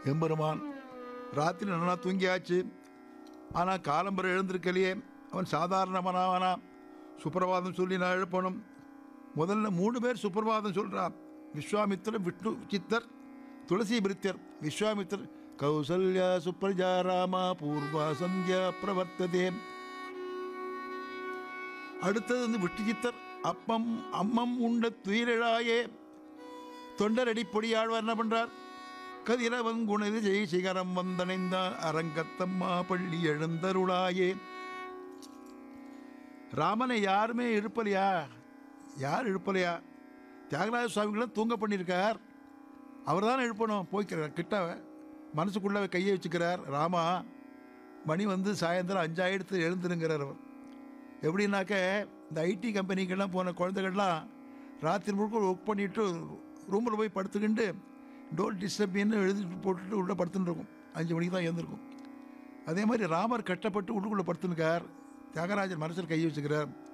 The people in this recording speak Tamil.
எம்பெருமான் ராத்திரி நல்லா தூங்கியாச்சு ஆனால் காலம்பரம் எழுந்திருக்கலையே அவன் சாதாரணமானவனா சுப்பிரபாதம் சொல்லி நான் எழுப்பணும் முதல்ல மூணு பேர் சுப்பிரபாதம் சொல்கிறான் விஸ்வாமித்திரர் விஷ்ணு சித்தர் துளசி பிரித்தர் விஸ்வாமித்திரர் கௌசல்யா சுப்ரஜா ராமா பூர்வா சந்தியா பிரவர்த்ததே அடுத்தது வந்து விட்டு சித்தர் அப்பம் அம்மம் உண்ட துயிரிழாயே தொண்டரடி பொடியாழ்வார் என்ன பண்றார் கதிரவன் குணது ஜெய் சிகரம் வந்தனைந்தான் அரங்கத்தம்மா பள்ளி எழுந்தருளாயே ராமனை யாருமே எழுப்பலையா யார் எழுப்பலையா தியாகராஜ சுவாமிகளும் தூங்க பண்ணியிருக்கார் அவர் தான் எழுப்பணும் போய்க்கிறார் கிட்ட மனசுக்குள்ள கையை வச்சுக்கிறார் ராமா மணி வந்து சாயந்தரம் அஞ்சாயிரத்து எழுந்துருங்கிறார் அவர் எப்படின்னாக்க இந்த ஐடி கம்பெனிக்கெல்லாம் போன குழந்தைகள்லாம் ராத்திரி முழுக்க ஒர்க் பண்ணிட்டு ரூமில் போய் படுத்துக்கிண்டு டோல் டிஸ்டர்பின்னு எழுதி போட்டுட்டு உள்ளே படுத்துன்னு இருக்கும் அஞ்சு மணிக்கு தான் எழுந்திருக்கும் அதே மாதிரி ராமர் கட்டப்பட்டு உள்ளுக்குள்ளே படுத்துனுக்கார் தியாகராஜர் மனசில் கை வச்சுக்கிறார்